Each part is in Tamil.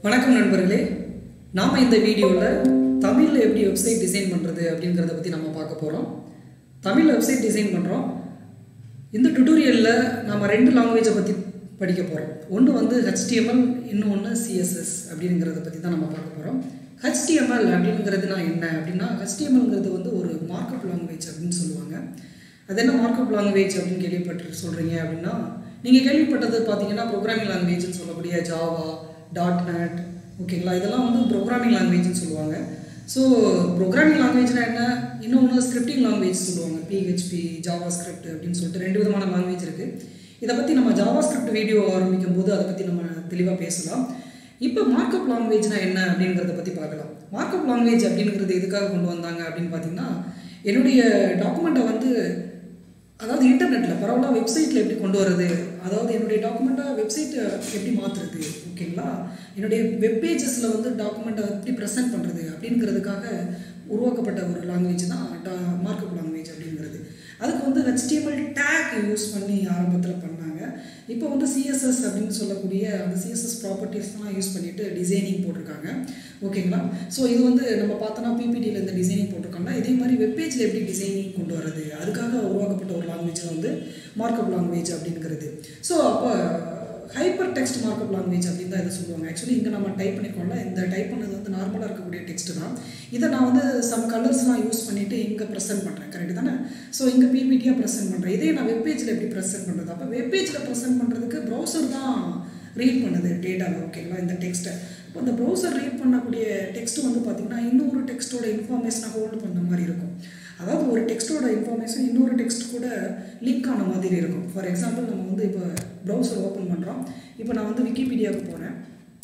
வணக்கம் நண்பர்களே நாம் இந்த வீடியோவில் தமிழில் எப்படி வெப்சைட் டிசைன் பண்ணுறது அப்படிங்கிறத பற்றி நம்ம பார்க்க போகிறோம் தமிழ் வெப்சைட் டிசைன் பண்ணுறோம் இந்த டுட்டோரியலில் நம்ம ரெண்டு லாங்குவேஜை பற்றி படிக்க போகிறோம் ஒன்று வந்து HTML இன்னொன்று சிஎஸ்எஸ் அப்படிங்கிறத பற்றி தான் நம்ம பார்க்க போகிறோம் HTML அப்படிங்கிறதுனா என்ன அப்படின்னா HTMLங்கிறது வந்து ஒரு மார்க்கப் லாங்குவேஜ் அப்படின்னு சொல்லுவாங்க அது என்ன மார்க்கப் லாங்குவேஜ் அப்படின்னு கேள்விப்பட்டு சொல்கிறீங்க அப்படின்னா நீங்கள் கேள்விப்பட்டது பார்த்தீங்கன்னா ப்ரோக்ராமிங் லாங்குவேஜ்னு சொல்லக்கூடிய ஜாவா டாட் நெட் ஓகேங்களா இதெல்லாம் வந்து ப்ரோக்ராமிங் லாங்குவேஜ்னு சொல்லுவாங்க ஸோ ப்ரோக்ராமிங் லாங்குவேஜ்னா என்ன இன்னொன்று ஸ்கிரிப்டிங் லாங்குவேஜ் சொல்லுவாங்க பிஹெச்பி ஜாவா ஸ்கிரிப்ட் அப்படின்னு சொல்லிட்டு ரெண்டு விதமான லாங்குவேஜ் இருக்குது இதை பற்றி நம்ம ஜாவா ஸ்கிரிப்ட் வீடியோ ஆரம்பிக்கும் போது அதை பற்றி நம்ம தெளிவாக பேசலாம் இப்போ மார்க்கப் லாங்குவேஜ்னா என்ன அப்படிங்கிறத பற்றி பார்க்கலாம் மார்க்கப் லாங்குவேஜ் அப்படிங்கிறது எதுக்காக கொண்டு வந்தாங்க அப்படின்னு பார்த்தீங்கன்னா என்னுடைய டாக்குமெண்ட்டை வந்து அதாவது இன்டர்நெட்டில் பரவலாக வெப்சைட்டில் எப்படி கொண்டு வர்றது அதாவது என்னுடைய டாக்குமெண்ட்டை வெப்சைட்டை எப்படி மாற்றுறது ஓகேங்களா என்னுடைய வெப் பேஜஸில் வந்து டாக்குமெண்ட்டை எப்படி ப்ரெசென்ட் பண்ணுறது அப்படிங்கிறதுக்காக உருவாக்கப்பட்ட ஒரு லாங்குவேஜ் தான் டா மார்க்கப் லாங்குவேஜ் அப்படிங்கிறது அதுக்கு வந்து HTML டேக் யூஸ் பண்ணி ஆரம்பத்தில் பண்ணாங்க இப்போ வந்து சிஎஸ்எஸ் அப்படின்னு சொல்லக்கூடிய அந்த சிஎஸ்எஸ் ப்ராப்பர்ட்டிஸ்லாம் யூஸ் பண்ணிட்டு டிசைனிங் போட்டிருக்காங்க ஓகேங்களா ஸோ இது வந்து நம்ம பார்த்தோன்னா பிபிடியில் இந்த டிசைனிங் போட்டிருக்கோம்னா இதே மாதிரி வெப்பேஜில் எப்படி டிசைனிங் கொண்டு வர்றது அதுக்காக உருவாக்கப்பட்ட ஒரு லாங்குவேஜ் வந்து மார்க்கப் லாங்குவேஜ் அப்படிங்கிறது ஸோ அப்போ ஹைப்பர் டெக்ஸ்ட் மார்க்கப் லாங்குவேஜ் அப்படின்னு தான் இதை சொல்லுவாங்க ஆக்சுவலி இங்கே நம்ம டைப் பண்ணிக்கோம்ல இந்த டைப் பண்ணது வந்து நார்மலாக இருக்கக்கூடிய டெக்ஸ்ட் தான் இதை நான் வந்து சம் கலர்ஸ்லாம் யூஸ் பண்ணிவிட்டு இங்கே ப்ரெசென்ட் பண்ணுறேன் கரெக்ட் தானே ஸோ இங்கே பிபிடியாக ப்ரெசென்ட் பண்ணுறேன் இதே நான் வெப்பேஜில் எப்படி ப்ரெசென்ட் பண்ணுறது அப்போ வெப்பேஜில் ப்ரெசென்ட் பண்ணுறதுக்கு ப்ரௌசர் தான் ரீட் பண்ணுது டேட்டாவை ஓகேங்களா இந்த டெக்ஸ்ட்டை இப்போ இந்த ப்ரௌசர் ரீட் பண்ணக்கூடிய டெக்ஸ்ட் வந்து பார்த்திங்கன்னா இன்னொரு டெக்ஸ்ட்டோட இன்ஃபர்மேஷனை ஹோல்டு பண்ண மாதிரி இருக்கும் அதாவது ஒரு டெக்ஸ்ட்டோட இன்ஃபர்மேஷன் இன்னொரு டெக்ஸ்ட் கூட லிங்க் ஆன மாதிரி இருக்கும் ஃபார் எக்ஸாம்பிள் நம்ம வந்து இப்போ ப்ரௌசர் ஓப்பன் பண்ணுறோம் இப்போ நான் வந்து விக்கிபீடியாவுக்கு போகிறேன்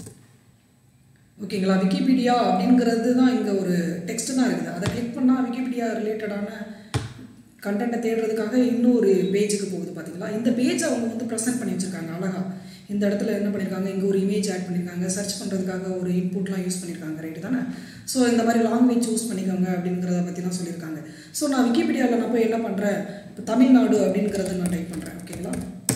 ஓகேங்களா விக்கிபீடியா அப்படிங்கிறது தான் இங்கே ஒரு டெக்ஸ்ட் தான் இருக்குது அதை கிளிக் பண்ணால் விக்கிபீடியா ரிலேட்டடான கண்டென்ட்டை தேடுறதுக்காக இன்னொரு பேஜுக்கு போகுது பார்த்தீங்களா இந்த பேஜை அவங்க வந்து ப்ரெசென்ட் பண்ணி வச்சுருக்காங்க அழகா இந்த இடத்துல என்ன பண்ணியிருக்காங்க இங்கே ஒரு இமேஜ் ஆட் பண்ணியிருக்காங்க சர்ச் பண்ணுறதுக்காக ஒரு இன்புட்லாம் யூஸ் பண்ணியிருக்காங்க ரைட்டு தானே ஸோ இந்த மாதிரி லாங்குவேஜ் சூஸ் பண்ணிக்கோங்க அப்படிங்கிறத பற்றிலாம் சொல்லியிருக்காங்க ஸோ நான் விக்கிபீடியாவில் நான் போய் என்ன பண்ணுறேன் இப்போ தமிழ்நாடு அப்படிங்கிறத நான் டைப் பண்ணுறேன் ஓகேங்களா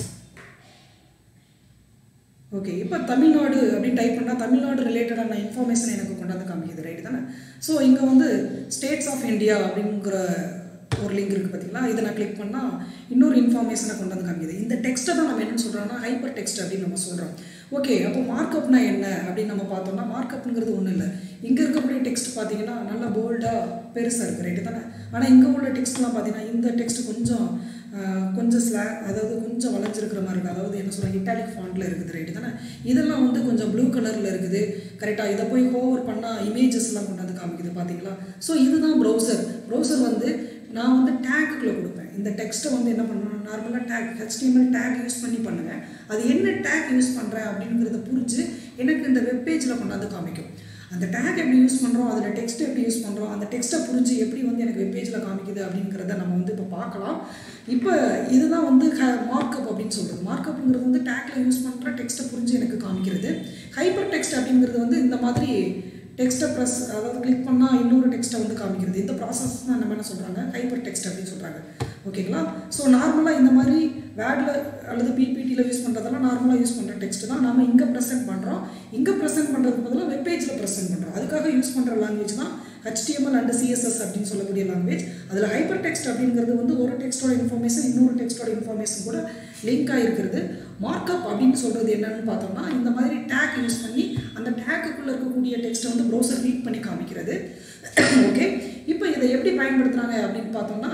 ஓகே இப்போ தமிழ்நாடு அப்படின்னு டைப் பண்ணால் தமிழ்நாடு ரிலேட்டடான இன்ஃபர்மேஷன் எனக்கு கொண்டாந்து காமிக்குது ரைட்டு தானே ஸோ இங்கே வந்து ஸ்டேட்ஸ் ஆஃப் இந்தியா அப்படிங்கிற ஒரு லிங்க் இருக்குது பார்த்தீங்களா இதை நான் கிளிக் பண்ணால் இன்னொரு இன்ஃபர்மேஷனை கொண்டு வந்து காமிக்குது இந்த டெக்ஸ்ட்டை தான் நம்ம என்னன்னு சொல்கிறோம்னா ஹைப்பர் டெக்ஸ்ட் அப்படின்னு நம்ம சொல்கிறோம் ஓகே அப்போ மார்க்கப்னா என்ன அப்படின்னு நம்ம பார்த்தோம்னா மார்க்கப்ங்கிறது ஒன்றும் இல்லை இங்கே இருக்கக்கூடிய டெக்ஸ்ட் பார்த்தீங்கன்னா நல்லா போல்டாக பெருசாக இருக்குது ரைட்டு தானே ஆனால் இங்கே உள்ள டெக்ஸ்ட்லாம் பார்த்தீங்கன்னா இந்த டெக்ஸ்ட் கொஞ்சம் கொஞ்சம் ஸ்லா அதாவது கொஞ்சம் வளைஞ்சிருக்கிற மாதிரி இருக்குது அதாவது என்ன சொல்கிறாங்க இட்டாலிக் ஃபாண்ட்டில் இருக்குது ரைட்டு தானே இதெல்லாம் வந்து கொஞ்சம் ப்ளூ கலரில் இருக்குது கரெக்டாக இதை போய் ஹோவர் பண்ணால் இமேஜஸ்லாம் கொண்டாந்து காமிக்குது பார்த்தீங்களா ஸோ இதுதான் ப்ரௌசர் ப்ரௌசர் வந்து நான் வந்து டேக்குக்குள்ளே கொடுப்பேன் இந்த டெக்ஸ்ட்டை வந்து என்ன பண்ணணும் நார்மலாக டேக் ஹெச்டிஎம்எல் டேக் யூஸ் பண்ணி பண்ணுவேன் அது என்ன டேக் யூஸ் பண்ணுறேன் அப்படிங்கிறத புரிஞ்சு எனக்கு இந்த வெப்பேஜில் கொண்டாந்து காமிக்கும் அந்த டேக் எப்படி யூஸ் பண்ணுறோம் அதில் டெக்ஸ்ட் எப்படி யூஸ் பண்ணுறோம் அந்த டெக்ஸ்ட்டை புரிஞ்சு எப்படி வந்து எனக்கு வெப்பேஜில் காமிக்குது அப்படிங்கிறத நம்ம வந்து இப்போ பார்க்கலாம் இப்போ இதுதான் வந்து ஹ மார்க்கப் அப்படின்னு சொல்கிறது மார்க்கப்புங்கிறது வந்து டேக்கில் யூஸ் பண்ணுற டெக்ஸ்ட்டை புரிஞ்சு எனக்கு காமிக்கிறது ஹைப்பர் டெக்ஸ்ட் அப்படிங்கிறது வந்து இந்த மாதிரி டெக்ஸ்ட்டை ப்ரெஸ் அதாவது கிளிக் பண்ணால் இன்னொரு டெக்ஸ்ட்டை வந்து காமிக்கிறது இந்த ப்ராசஸ் தான் நம்ம என்ன சொல்கிறாங்க ஹைப்பர் டெக்ஸ்ட் அப்படின்னு சொல்கிறாங்க ஓகேங்களா ஸோ நார்மலாக இந்த மாதிரி வேடில் அல்லது பிபிடியில் யூஸ் பண்ணுறதெல்லாம் நார்மலாக யூஸ் பண்ணுற டெக்ஸ்ட் தான் நம்ம இங்கே ப்ரெசென்ட் பண்ணுறோம் இங்கே ப்ரெசென்ட் பண்ணுறதுக்கு பதிலாக வெப்பேஜில் ப்ரெசென்ட் பண்ணுறோம் அதுக்காக யூஸ் பண்ணுற லாங்குவேஜ் தான் ஹெச்டிஎம்எல் அண்ட் சிஎஸ்எஸ் அப்படின்னு சொல்லக்கூடிய லாங்குவேஜ் அதில் ஹைப்பர் டெக்ஸ்ட் அப்படிங்கிறது வந்து ஒரு டெக்ஸ்டோட இன்ஃபர்மேஷன் இன்னொரு டெக்ஸ்டோட இன்ஃபர்மேஷன் கூட லிங்க் ஆகிருக்கிறது மார்க்கப் அப்படின்னு சொல்கிறது என்னன்னு பார்த்தோம்னா இந்த மாதிரி டேக் யூஸ் பண்ணி அந்த டேக்குக்குள்ளே இருக்கக்கூடிய டெக்ஸ்ட்டை வந்து ப்ரௌசர் ரீட் பண்ணி காமிக்கிறது ஓகே இப்போ இதை எப்படி பயன்படுத்துகிறாங்க அப்படின்னு பார்த்தோம்னா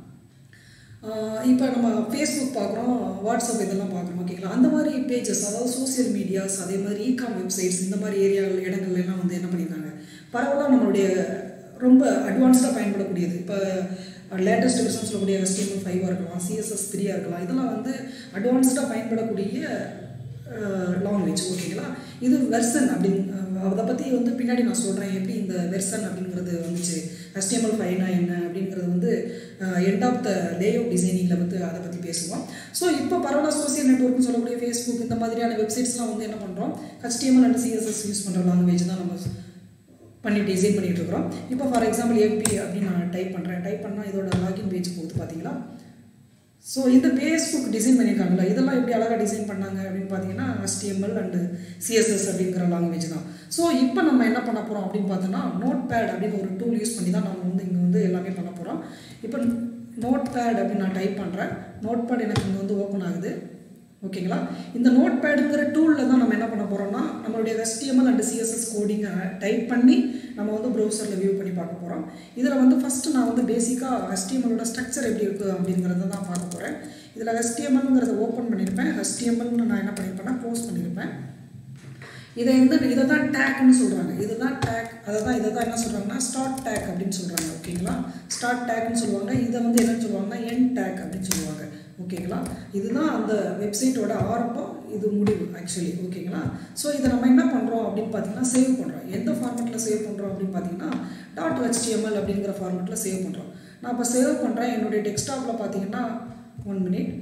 இப்போ நம்ம ஃபேஸ்புக் பார்க்குறோம் வாட்ஸ்அப் இதெல்லாம் பார்க்குறோம் ஓகேங்களா அந்த மாதிரி பேஜஸ் அதாவது சோசியல் மீடியாஸ் அதே மாதிரி இகாம் வெப்சைட்ஸ் இந்த மாதிரி ஏரியா இடங்கள்லாம் வந்து என்ன பண்ணியிருக்காங்க பரவலாக நம்மளுடைய ரொம்ப அட்வான்ஸ்டாக பயன்படக்கூடியது இப்போ லேட்டஸ்ட் வெர்ஷன் சொல்லக்கூடிய எஸ்டிஎம்எல் ஃபைவாக இருக்கலாம் சிஎஸ்எஸ் த்ரீயாக இருக்கலாம் இதெல்லாம் வந்து அட்வான்ஸ்டாக பயன்படக்கூடிய லாங்குவேஜ் ஓகேங்களா இது வெர்சன் அப்படின்னு அதை பற்றி வந்து பின்னாடி நான் சொல்கிறேன் எப்படி இந்த வெர்சன் அப்படிங்கிறது வந்துச்சு HTML ஃபைனா என்ன அப்படிங்கிறது வந்து end of the layout டிசைனிங்கில் வந்து அதை பற்றி பேசுவோம் ஸோ இப்போ பரவாயில்ல சோசியல் நெட்ஒர்க்னு சொல்லக்கூடிய ஃபேஸ்புக் இந்த மாதிரியான வெப்சைட்ஸ்லாம் வந்து என்ன பண்ணுறோம் HTML அண்ட் சிஎஸ்எஸ் யூஸ் பண்ணுற லாங்குவேஜ் தான் நம்ம பண்ணி டிசைன் பண்ணிகிட்டு இருக்கிறோம் இப்போ ஃபார் எக்ஸாம்பிள் எஃபி அப்படின்னு நான் டைப் பண்ணுறேன் டைப் பண்ணால் இதோட லாகின் பேஜ் போகுது பார்த்தீங்களா ஸோ இந்த பேஸ்புக் டிசைன் பண்ணியிருக்காங்கல்ல இதெல்லாம் எப்படி அழகாக டிசைன் பண்ணாங்க அப்படின்னு பார்த்தீங்கன்னா HTML அண்டு சிஎஸ்எஸ் அப்படிங்கிற லாங்குவேஜ் தான் ஸோ இப்போ நம்ம என்ன பண்ண போகிறோம் அப்படின்னு பார்த்தோன்னா நோட் பேட் அப்படின்னு ஒரு டூல் யூஸ் பண்ணி தான் நம்ம வந்து இங்கே வந்து எல்லாமே பண்ண போகிறோம் இப்போ நோட் பேட் அப்படின்னு நான் டைப் பண்ணுறேன் நோட் பேட் எனக்கு இங்கே வந்து ஓப்பன் ஆகுது ஓகேங்களா இந்த நோட் பேடுங்கிற டூலில் தான் நம்ம என்ன பண்ண போகிறோம்னா நம்மளுடைய HTML அண்ட் சிஎஸ்எஸ் கோடிங்கை டைப் பண்ணி நம்ம வந்து ப்ரௌசரில் வியூ பண்ணி பார்க்க போகிறோம் இதில் வந்து ஃபஸ்ட்டு நான் வந்து பேசிக்காக HTML-ஓட ஸ்ட்ரக்சர் எப்படி இருக்குது அப்படிங்கிறத தான் பார்க்க போகிறேன் இதில் HTML-ங்கிறத ஓப்பன் பண்ணியிருப்பேன் HTML-னு நான் என்ன பண்ணியிருப்பேன்னா க்ளோஸ் பண்ணியிருப்பேன் இதை வந்து இதை தான் டேக்னு சொல்கிறாங்க இதுதான் டேக் அதை தான் இதை தான் என்ன சொல்கிறாங்கன்னா ஸ்டார்ட் டேக் அப்படின்னு சொல்கிறாங்க ஓகேங்களா ஸ்டார்ட் டேக்னு சொல்லுவாங்க இதை வந்து என்னன்னு சொல்லுவாங்கன்னா என் டேக் அப்படின்னு சொல்லுவாங்க ஓகேங்களா இதுதான் அந்த வெப்சைட்டோட ஆரம்பம் இது முடிவு ஆக்சுவலி ஓகேங்களா ஸோ இதை நம்ம என்ன பண்ணுறோம் அப்படின்னு பார்த்தீங்கன்னா சேவ் பண்ணுறோம் எந்த ஃபார்மெட்டில் சேவ் பண்ணுறோம் அப்படின்னு பார்த்தீங்கன்னா டாட் HTML அப்படிங்கிற ஃபார்மெட்டில் சேவ் பண்ணுறோம் நான் இப்போ சேவ் பண்ணுறேன் என்னுடைய டெஸ்க்டாப்பில் பார்த்தீங்கன்னா ஒன் மினிட்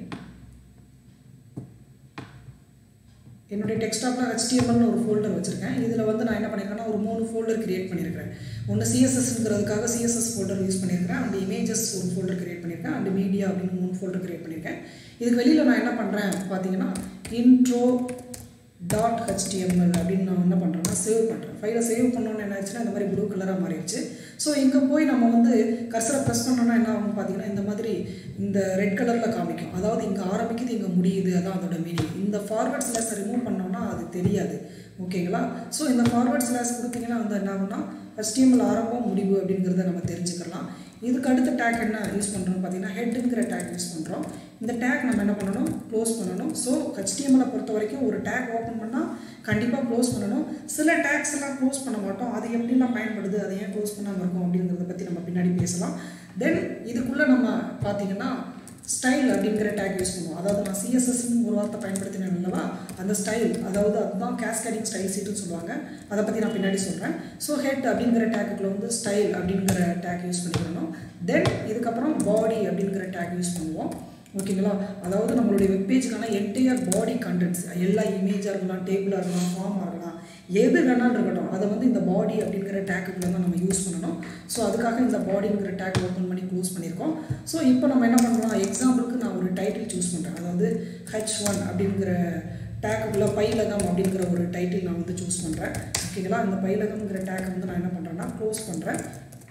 என்னுடைய டெஸ்க்டாப்பில் HTML-னு ஒரு ஃபோல்டர் வச்சுருக்கேன் இதில் வந்து நான் என்ன பண்ணியிருக்கேன்னா ஒரு மூணு ஃபோல்டர் கிரியேட் பண்ணியிருக்கிறேன் ஒன்று சிஎஸ்எஸ்ங்கிறதுக்காக சிஎஸ்எஸ் ஃபோல்டர் யூஸ் பண்ணியிருக்கிறேன் அண்ட் இமேஜஸ் ஒரு ஃபோல்டர் கிரியேட் பண்ணியிருக்கேன் அண்ட் மீடியா அப்படின்னு மூணு ஃபோல்டர் கிரியேட் பண்ணியிருக்கேன் இதுக்கு வெளியில் நான் என்ன பண்ணுறேன் பார்த்தீங்கன்னா இன்ட்ரோ டாட் ஹெச்டிஎம்எல் அப்படின்னு நான் என்ன பண்ணுறேன்னா சேவ் பண்ணுறேன் ஃபைலை சேவ் பண்ணோன்னு என்ன ஆச்சுன்னா இந்த மாதிரி ப்ளூ கலராக மாறிடுச்சு ஸோ இங்கே போய் நம்ம வந்து கர்சரை ப்ரெஸ் பண்ணோன்னா என்ன ஆகும் பார்த்தீங்கன்னா இந்த மாதிரி இந்த ரெட் கலரில் காமிக்கும் அதாவது இங்கே ஆரம்பிக்குது இங்கே முடியுது அதான் அதோட மீனிங் இந்த ஃபார்வர்ட் ஸ்லாஸை ரிமூவ் பண்ணோம்னா அது தெரியாது ஓகேங்களா ஸோ இந்த ஃபார்வர்ட் ஸ்லாஸ் கொடுத்தீங்கன்னா வந்து என்ன ஆகும்னா HTML ஆரம்பம் முடிவு அப்படிங்கிறத நம்ம தெரிஞ்சுக்கலாம் இதுக்கு அடுத்த டேக் என்ன யூஸ் பண்ணுறோம் பார்த்தீங்கன்னா ஹெட்டுங்கிற டேக் யூஸ் பண்ணுறோம் இந்த டேக் நம்ம என்ன பண்ணணும் க்ளோஸ் பண்ணணும் ஸோ HTML-அ பொறுத்த வரைக்கும் ஒரு டேக் ஓப்பன் பண்ணால் கண்டிப்பாக க்ளோஸ் பண்ணணும் சில டேக்ஸ் எல்லாம் க்ளோஸ் பண்ண மாட்டோம் அது எப்படிலாம் பயன்படுது அதை ஏன் க்ளோஸ் பண்ணாமல் இருக்கும் அப்படிங்கிறத பற்றி நம்ம பின்னாடி பேசலாம் தென் இதுக்குள்ளே நம்ம பார்த்தீங்கன்னா ஸ்டைல் அப்படிங்கிற டேக் யூஸ் பண்ணுவோம் அதாவது நான் சிஎஸ்எஸ்ன்னு ஒரு வார்த்தை பயன்படுத்தினேன் அல்லவா அந்த ஸ்டைல் அதாவது அதுதான் கேஸ்கேடிங் ஸ்டைல் சீட்டுன்னு சொல்லுவாங்க அதை பற்றி நான் பின்னாடி சொல்கிறேன் ஸோ ஹெட் அப்படிங்கிற டேக்குக்குள்ள வந்து ஸ்டைல் அப்படிங்கிற டேக் யூஸ் பண்ணிக்கணும் தென் இதுக்கப்புறம் பாடி அப்படிங்கிற டேக் யூஸ் பண்ணுவோம் ஓகேங்களா அதாவது நம்மளுடைய வெப்பேஜுக்கான என்டையர் பாடி கண்டென்ட்ஸ் எல்லா இமேஜாக இருக்கலாம் டேபிளாக இருக்கலாம் ஃபார்மாக இருக்கலாம் எது வேணாலும் இருக்கட்டும் அதை வந்து இந்த பாடி அப்படிங்கிற டேக்குக்குள்ளே தான் நம்ம யூஸ் பண்ணணும் ஸோ அதுக்காக இந்த பாடிங்கிற டேக் ஓப்பன் பண்ணி க்ளோஸ் பண்ணியிருக்கோம் ஸோ இப்போ நம்ம என்ன பண்ணுறோம் எக்ஸாம்பிளுக்கு நான் ஒரு டைட்டில் சூஸ் பண்ணுறேன் அதாவது ஹெச் ஒன் அப்படிங்கிற டேக்குக்குள்ளே பைலகம் அப்படிங்கிற ஒரு டைட்டில் நான் வந்து சூஸ் பண்ணுறேன் ஓகேங்களா அந்த பைலகம்ங்கிற டேக்கை வந்து நான் என்ன பண்ணுறேன்னா க்ளோஸ் பண்ணுறேன்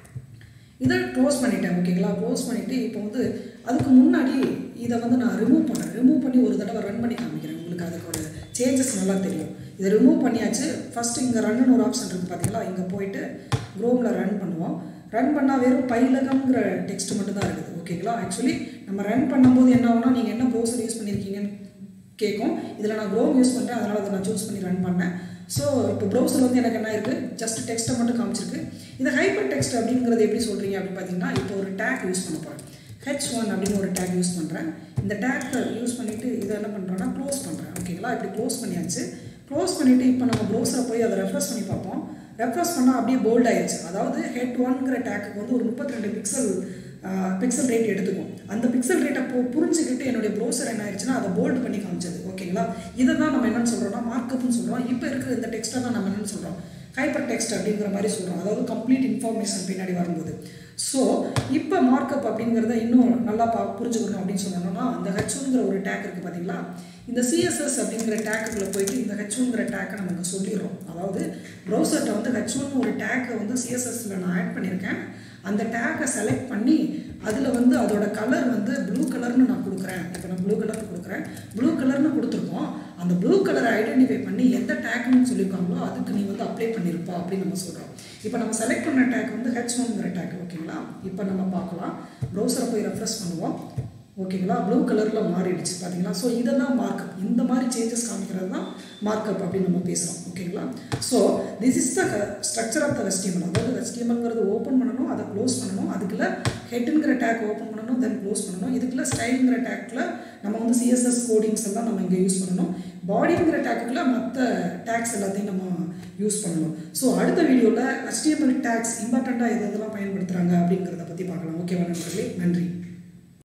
இதை க்ளோஸ் பண்ணிட்டேன் ஓகேங்களா க்ளோஸ் பண்ணிவிட்டு இப்போ வந்து அதுக்கு முன்னாடி இதை வந்து நான் ரிமூவ் பண்ணேன் ரிமூவ் பண்ணி ஒரு தடவை ரன் பண்ணி காமிக்கிறேன் உங்களுக்கு அதுக்கோட சேஞ்சஸ் நல்லா தெரியும் இதை ரிமூவ் பண்ணியாச்சு ஃபஸ்ட்டு இங்கே ரன்னு ஒரு ஆப்ஷன் இருக்குது பார்த்தீங்களா இங்கே போயிட்டு க்ரோமில் ரன் பண்ணுவோம் ரன் பண்ணால் வெறும் பைலகம்ங்கிற டெக்ஸ்ட் மட்டும் தான் இருக்குது ஓகேங்களா ஆக்சுவலி நம்ம ரன் பண்ணும்போது என்ன ஆகும்னா நீங்கள் என்ன ப்ரௌசர் யூஸ் பண்ணியிருக்கீங்கன்னு கேட்கும் இதில் நான் க்ரோம் யூஸ் பண்ணுறேன் அதனால் அதை நான் சூஸ் பண்ணி ரன் பண்ணேன் ஸோ இப்போ ப்ரௌசர் வந்து எனக்கு என்ன இருக்குது ஜஸ்ட் டெக்ஸ்ட்டை மட்டும் காமிச்சிருக்கு இந்த ஹைப்பர் டெக்ஸ்ட் அப்படிங்கிறது எப்படி சொல்கிறீங்க அப்படின்னு பார்த்தீங்கன்னா இப்போ ஒரு டேக் யூஸ் பண்ண போகிறேன் ஹெச் ஒன் அப்படின்னு ஒரு டேக் யூஸ் பண்ணுறேன் இந்த டேக்கை யூஸ் பண்ணிவிட்டு இதை என்ன பண்ணுறேன்னா க்ளோஸ் பண்ணுறேன் ஓகேங்களா இப்படி க்ளோஸ் பண்ணியாச்சு க்ளோஸ் பண்ணிவிட்டு இப்போ நம்ம ப்ரௌசரை போய் அதை ரெஃப்ரெஷ் பண்ணி பார்ப்போம் ரெஃப்ரெஷ் பண்ணால் அப்படியே போல்ட் ஆயிடுச்சு அதாவது ஹெட் ஒன்ங்கிற டேக்கு வந்து ஒரு முப்பத்தி ரெண்டு பிக்சல் பிக்சல் ரேட் எடுத்துக்கும் அந்த பிக்சல் ரேட்டை போ புரிஞ்சுக்கிட்டு என்னுடைய ப்ரௌசர் என்ன ஆயிடுச்சுன்னா அதை போல்ட் பண்ணி காமிச்சது ஓகேங்களா இதை தான் நம்ம என்னென்னு சொல்கிறோம்னா மார்க்கப்னு சொல்கிறோம் இப்போ இருக்கிற இந்த டெக்ஸ்ட்டை தான் நம்ம என்னென்னு சொல்கிறோம் ஹைப்பர் டெக்ஸ்ட் அப்படிங்கிற மாதிரி சொல்கிறோம் அதாவது கம்ப்ளீட் இன்ஃபர்மேஷன் பின்னாடி வரும்போது ஸோ இப்போ மார்க்கப் அப்படிங்கிறத இன்னும் நல்லா பா புரிஞ்சுக்கணும் அப்படின்னு சொன்னோம்னா அந்த ஹெச்ங்கிற ஒரு டேக் இருக்குது பார்த்தீங்களா இந்த சிஎஸ்எஸ் அப்படிங்கிற டேக்குள்ளே போயிட்டு இந்த ஹெச்ங்கிற டேக்கை நமக்கு சொல்லிடுறோம் அதாவது ப்ரௌசர்கிட்ட வந்து ஹெச்ஒன்னு ஒரு டேக்கை வந்து சிஎஸ்எஸ்ல நான் ஆட் பண்ணியிருக்கேன் அந்த டேக்கை செலக்ட் பண்ணி அதில் வந்து அதோட கலர் வந்து ப்ளூ கலர்னு நான் கொடுக்குறேன் இப்போ நான் ப்ளூ கலர் கொடுக்குறேன் ப்ளூ கலர்னு கொடுத்துருக்கோம் அந்த ப்ளூ கலரை ஐடென்டிஃபை பண்ணி எந்த டேக்னு சொல்லியிருக்காங்களோ அதுக்கு நீ வந்து அப்ளை பண்ணியிருப்பா அப்படின்னு நம்ம சொல்கிறோம் இப்போ நம்ம செலக்ட் பண்ண டேக் வந்து ஹெச் ஒன்ங்கிற டேக் ஓகேங்களா இப்போ நம்ம பார்க்கலாம் ப்ரௌசரை போய் ரெஃப்ரெஷ் பண்ணுவோம் ஓகேங்களா ப்ளூ கலரில் மாறிடுச்சு பார்த்தீங்களா ஸோ இதெல்லாம் மார்க்கப் இந்த மாதிரி சேஞ்சஸ் காமிக்கிறது தான் மார்க்கப் அப்படின்னு நம்ம பேசுகிறோம் ஓகேங்களா so this is the structure of the HTML அதாவது HTMLங்கிறது ஓப்பன் பண்ணணும் அதை க்ளோஸ் பண்ணணும் அதுக்குள்ள ஹெட்டுங்கிற டேக் ஓப்பன் பண்ணணும் தென் க்ளோஸ் பண்ணணும் இதுக்குள்ள ஸ்டைலுங்கிற டேக்கில் நம்ம வந்து சிஎஸ்எஸ் கோடிங்ஸ் எல்லாம் நம்ம இங்கே யூஸ் பண்ணணும் பாடிங்கிற டேக்குள்ள மற்ற டேக்ஸ் எல்லாத்தையும் நம்ம யூஸ் பண்ணணும் ஸோ அடுத்த வீடியோவில் HTML டேக்ஸ் இம்பார்ட்டண்ட்டாக எது எதெல்லாம் பயன்படுத்துகிறாங்க அப்படிங்கிறத பற்றி பார்க்கலாம் ஓகேவா நண்பர்களே நன்றி